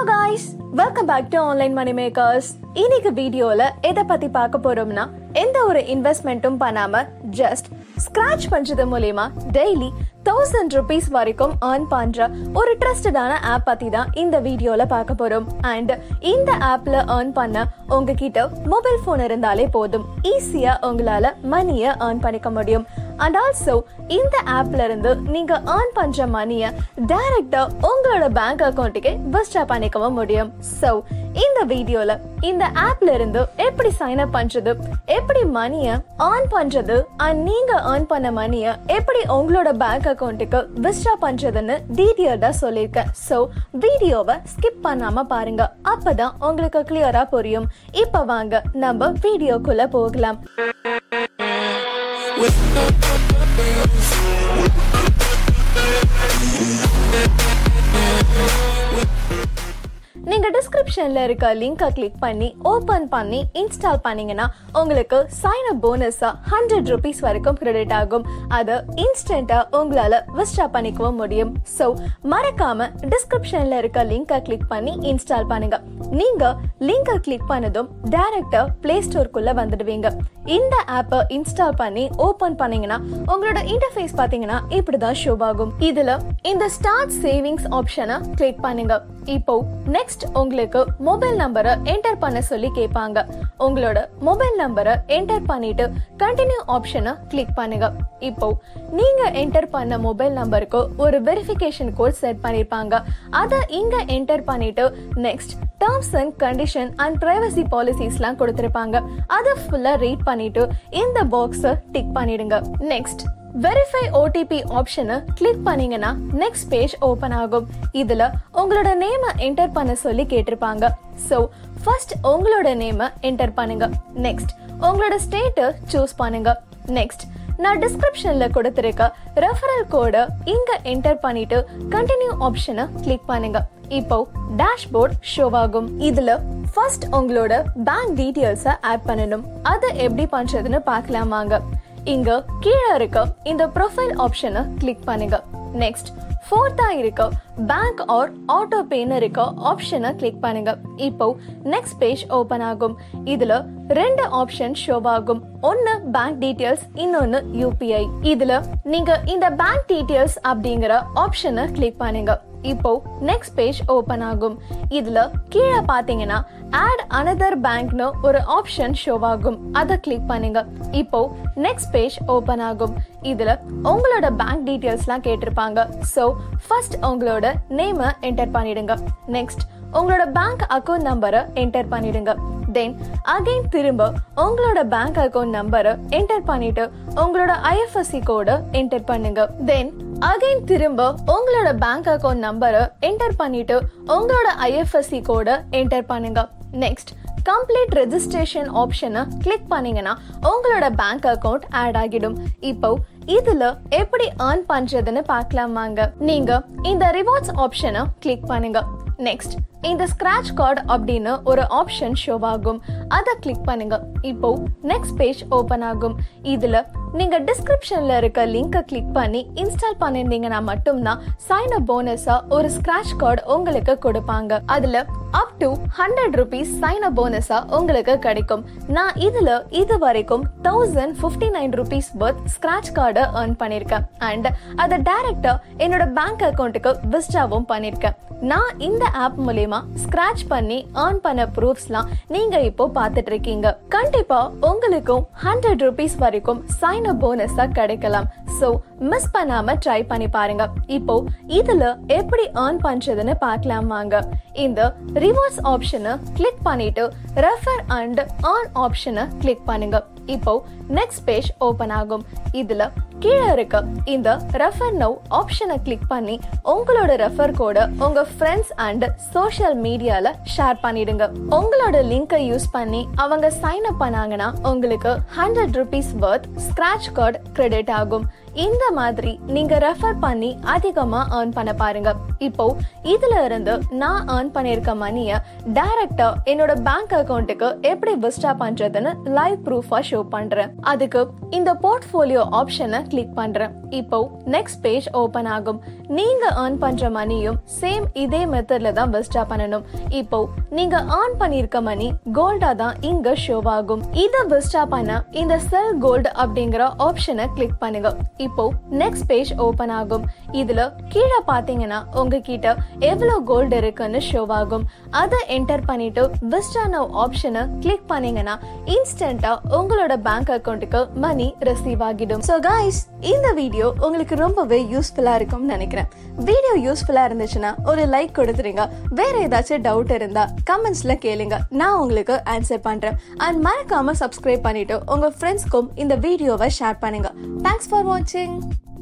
guys welcome back to online money makers இன்னைக்கு வீடியோல எதை பத்தி பார்க்க போறோம்னா எந்த ஒரு இன்வெஸ்ட்மெண்ட்டும் பண்ணாம ஜஸ்ட் ஸ்கிராச் பண்றது மூலியமா டெய்லி தௌசண்ட் ருபீஸ் வரைக்கும் ஏர்ன் பண்ற ஒரு ட்ரஸ்டடான ஆப் பத்தி தான் இந்த வீடியோல பார்க்க போறோம் அண்ட் இந்த ஆப்ல ஏர்ன் பண்ண உங்ககிட்ட மொபைல் போன் இருந்தாலே போதும் ஈஸியா உங்களால மணியை ஏர்ன் பண்ணிக்க முடியும் அண்ட் ஆல்சோ இந்த ஆப்ல இருந்து நீங்க ஏர்ன் பண்ற மணியை டைரக்டா உங்களோட பேங்க் அக்கௌண்ட்டுக்கு வித்ட்ரா பண்ணிக்கவும் முடியும் சோ இந்த வீடியோல இந்த ஆப்ல இருந்து எப்படி சைன் அப் பண்றது எப்படி மணியை ஏர்ன் பண்றது அண்ட் நீங்க ஏர்ன் பண்ண மணியை எப்படி உங்களோட பேங்க் அக்கௌண்ட்டுக்கு வித்ட்ரா பண்றதுன்னு டீட்டெயில்டா சொல்லியிருக்கேன் சோ வீடியோவை ஸ்கிப் பண்ணாம பாருங்க அப்பதான் உங்களுக்கு கிளியரா புரியும் இப்ப வாங்க நம்ம வீடியோக்குள்ள போகலாம் நீங்க டிஸ்கிரிப்ஷன்ல இருக்க லிங்கை கிளிக் பண்ணி ஓபன் பண்ணி இன்ஸ்டால் பண்ணீங்கன்னா உங்களுக்கு சைன் அப் போனஸா ஹண்ட்ரட் ருபீஸ் வரைக்கும் கிரெடிட் ஆகும் அதை இன்ஸ்டன்டா உங்களால விஸ்ட்ரா பண்ணிக்கவும் முடியும் சோ மறக்காம டிஸ்கிரிப்ஷன்ல இருக்க லிங்கை கிளிக் பண்ணி இன்ஸ்டால் பண்ணுங்க நீங்க லிங்கை கிளிக் பண்ணதும் டைரக்டா பிளே ஸ்டோருக்குள்ள வந்துடுவீங்க இந்த ஆப்பை இன்ஸ்டால் பண்ணி ஓபன் பண்ணீங்கன்னா உங்களோட இன்டர்ஃபேஸ் பாத்தீங்கன்னா இப்படிதான் ஷோ ஆகும் இதுல இந்த ஸ்டார்ட் சேவிங்ஸ் ஆப்ஷனை கிளிக் பண்ணுங்க இப்போ நெக்ஸ்ட் உங்களுக்கு மொபைல் நம்பரை என்டர் பண்ண சொல்லி கேட்பாங்க உங்களோட மொபைல் நம்பரை என்டர் பண்ணிட்டு கண்டினியூ ஆப்ஷனை கிளிக் பண்ணுங்க இப்போ நீங்க என்டர் பண்ண மொபைல் நம்பருக்கு ஒரு வெரிஃபிகேஷன் கோட் செட் பண்ணிருப்பாங்க அதை இங்க என்டர் பண்ணிட்டு next terms and condition and privacy பாலிசிஸ்லாம் கொடுத்திருப்பாங்க அதை ஃபுல்லா ரீட் பண்ணிட்டு இந்த பாக்ஸை டிக் பண்ணிடுங்க நெக்ஸ்ட் வெரிஃபை ஓடிபி ஆப்ஷனை கிளிக் பண்ணீங்கன்னா நெக்ஸ்ட் பேஜ் ஓபன் ஆகும் இதுல உங்களோட நேம என்டர் பண்ண சொல்லி கேட்டிருப்பாங்க சோ ஃபர்ஸ்ட் உங்களோட நேம என்டர் பண்ணுங்க நெக்ஸ்ட் உங்களோட ஸ்டேட்டை சூஸ் பண்ணுங்க நெக்ஸ்ட் நான் டிஸ்கிரிப்ஷன்ல கொடுத்திருக்க ரெஃபரல் கோட இங்க என்டர் பண்ணிட்டு கண்டினியூ ஆப்ஷனை கிளிக் பண்ணுங்க இப்போ டேஷ்போர்ட் ஷோ ஆகும் இதுல ஃபர்ஸ்ட் உங்களோட பேங்க் டீடைல்ஸை ஆட் பண்ணணும் அதை எப்படி பண்றதுன்னு பார்க்கலாம் வாங்க இங்க கீழே இருக்க இந்த ப்ரொஃபைல் ஆப்ஷனை கிளிக் பண்ணுங்க நெக்ஸ்ட் ஃபோர்த்தா இருக்க பேங்க் ஆர் ஆட்டோ பேன்னு இருக்க ஆப்ஷனை கிளிக் பண்ணுங்க இப்போ நெக்ஸ்ட் பேஜ் ஓபன் ஆகும் இதுல ரெண்டு ஆப்ஷன் ஷோ ஆகும் ஒன்னு பேங்க் டீடைல்ஸ் இன்னொன்னு யூபிஐ இதுல நீங்க இந்த பேங்க் டீடைல்ஸ் அப்படிங்கிற ஆப்ஷனை கிளிக் பண்ணுங்க இப்போ நெக்ஸ்ட் பேஜ் ஓபன் ஆகும் இதுல கீழே பாத்தீங்கன்னா ஆட் அனதர் பேங்க்னு ஒரு ஆப்ஷன் ஷோ ஆகும் அதை கிளிக் பண்ணுங்க இப்போ நெக்ஸ்ட் பேஜ் ஓபன் ஆகும் இதுல உங்களோட பேங்க் டீடைல்ஸ்லாம் கேட்டிருப்பாங்க சோ ஃபர்ஸ்ட் உங்களோட நேம என்டர் பண்ணிடுங்க நெக்ஸ்ட் உங்களோட பேங்க் அக்கவுண்ட் நம்பரை என்டர் பண்ணிடுங்க தென் அகைன் திரும்ப உங்களோட பேங்க் அக்கவுண்ட் நம்பரை என்டர் பண்ணிட்டு உங்களோட ஐஎஃப்எஸ்சி கோட என்டர் பண்ணுங்க தென் அகைன் திரும்ப உங்களோட பேங்க் அக்கவுண்ட் நம்பரை என்டர் பண்ணிட்டு உங்களோட ஐஎஃப்எஸ்சி கோட என்டர் பண்ணுங்க நெக்ஸ்ட் கம்ப்ளீட் ரெஜிஸ்ட்ரேஷன் ஆப்ஷனை கிளிக் பண்ணீங்கன்னா உங்களோட பேங்க் அக்கவுண்ட் ஆட் ஆகிடும் இப்போ இதுல எப்படி ஏர்ன் பண்றதுன்னு பார்க்கலாம் வாங்க நீங்க இந்த ரிவார்ட்ஸ் ஆப்ஷனை கிளிக் பண்ணுங்க நெக்ஸ்ட் இந்த ஸ்கிராச் கார்டு அப்படின்னு ஒரு ஆப்ஷன் ஷோ ஆகும் அதை கிளிக் பண்ணுங்க இப்போ நெக்ஸ்ட் பேஜ் ஓபன் ஆகும் இதுல நீங்க டிஸ்கிரிப்ஷன்ல இருக்க லிங்கை கிளிக் பண்ணி இன்ஸ்டால் பண்ணிருந்தீங்கன்னா மட்டும்தான் சைன் அப் போனஸா ஒரு ஸ்கிராச் கார்டு உங்களுக்கு கொடுப்பாங்க அதுல up to hundred rupees sign up போனஸா உங்களுக்கு கிடைக்கும் நான் இதுல இது வரைக்கும் thousand fifty nine rupees worth scratch கார்டை ஏர்ன் பண்ணிருக்கேன் அண்ட் அதை டைரக்டா என்னோட பேங்க் அக்கௌண்ட்டுக்கு விஸ்டாவும் பண்ணிருக்கேன் நான் இந்த ஆப் மூலயமா ஸ்கிராச் பண்ணி ஏர்ன் பண்ண ப்ரூஃப்ஸ்லாம் நீங்க இப்போ பார்த்துட்டு இருக்கீங்க கண்டிப்பா உங்களுக்கும் ஹண்ட்ரட் ருபீஸ் வரைக்கும் சைன் அப் போனஸா கிடைக்கலாம் சோ மிஸ் பண்ணாம ட்ரை பண்ணி பாருங்க இப்போ இதுல எப்படி ஏர்ன் பண்றதுன்னு பார்க்கலாம் வாங்க இந்த ரிவார்ட்ஸ் ஆப்ஷனை கிளிக் பண்ணிட்டு ரெஃபர் அண்ட் ஆன் ஆப்ஷனை கிளிக் பண்ணுங்க இப்போ நெக்ஸ்ட் பேஜ் ஓபன் ஆகும் இதுல கீழே இருக்க இந்த ரெஃபர் நவ் ஆப்ஷனை கிளிக் பண்ணி உங்களோட ரெஃபர் கோட உங்க ஃப்ரெண்ட்ஸ் அண்ட் சோஷியல் மீடியால ஷேர் பண்ணிடுங்க உங்களோட லிங்கை யூஸ் பண்ணி அவங்க சைன் அப் பண்ணாங்கன்னா உங்களுக்கு hundred rupees worth scratch card credit ஆகும் இந்த மாதிரி நீங்க ரெஃபர் பண்ணி அதிகமா earn பண்ண பாருங்க இப்போ இதுல இருந்து நான் earn பண்ணிருக்க மணிய டைரக்டா என்னோட பேங்க் அக்கவுண்ட்டுக்கு எப்படி விஸ்டா பண்றதுன்னு லைவ் ப்ரூஃபா ஷோ பண்றேன் அதுக்கு இந்த போர்ட்ஃபோலியோ ஆப்ஷனை கிளிக் பண்றேன் இப்போ நெக்ஸ்ட் பேஜ் ஓபன் ஆகும் நீங்க earn பண்ற மணியும் சேம் இதே மெத்தட்ல தான் விஸ்டா பண்ணணும் இப்போ நீங்க earn பண்ணிருக்க மணி கோல்டா தான் இங்க ஷோ ஆகும் இத விஸ்டா பண்ண இந்த செல் கோல்டு அப்படிங்கிற ஆப்ஷனை கிளிக் பண்ணுங்க இப்போ நெக்ஸ்ட் பேஜ் ஓபன் ஆகும் இதுல கீழே பாத்தீங்கன்னா உங்ககிட்ட எவ்வளவு கோல்டு இருக்குன்னு ஷோ ஆகும் அதை என்டர் பண்ணிட்டு விஸ்டா நவ் ஆப்ஷனை கிளிக் பண்ணீங்கன்னா இன்ஸ்டன்டா உங்களோட பேங்க் அக்கவுண்ட்டுக்கு மணி ரிசீவ் ஆகிடும் ஸோ காய்ஸ் இந்த வீடியோ உங்களுக்கு ரொம்பவே யூஸ்ஃபுல்லா இருக்கும்னு நினைக்கிறேன் வீடியோ யூஸ்ஃபுல்லா இருந்துச்சுன்னா ஒரு லைக் கொடுத்துருங்க வேற ஏதாச்சும் டவுட் இருந்தா கமெண்ட்ஸ்ல கேளுங்க நான் உங்களுக்கு ஆன்சர் பண்றேன் அண்ட் மறக்காம சப்ஸ்கிரைப் பண்ணிட்டு உங்க ஃப்ரெண்ட்ஸ்க்கும் இந்த வீடியோவை ஷேர் பண்ணுங்க தேங்க்ஸ் ஃபார் வாட்சிங்